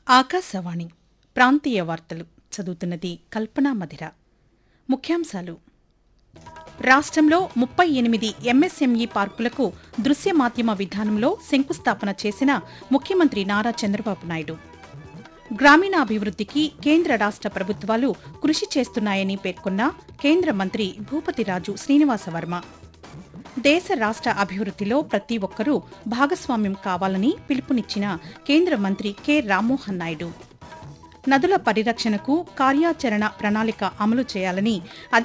ఆకాశవాణి ప్రాంతీయ వార్తలు చదువుతున్నది కల్పనా మధిర ముఖ్యాంశాలు రాష్ట్రంలో ముప్పై ఎనిమిది ఎంఎస్ఎంఈ పార్కులకు దృశ్య మాధ్యమ విధానంలో శంకుస్థాపన చేసిన ముఖ్యమంత్రి నారా చంద్రబాబు నాయుడు గ్రామీణాభివృద్ధికి కేంద్ర రాష్ట్ర ప్రభుత్వాలు కృషి చేస్తున్నాయని పేర్కొన్న కేంద్ర మంత్రి భూపతిరాజు శ్రీనివాసవర్మ దేశ రాష్ట్ర అభివృద్ధిలో ప్రతి ఒక్కరూ భాగస్వామ్యం కావాలని పిలుపునిచ్చిన కేంద్ర మంత్రి కె రామ్మోహన్ నాయుడు నదుల పరిరక్షణకు కార్యాచరణ ప్రణాళిక అమలు చేయాలని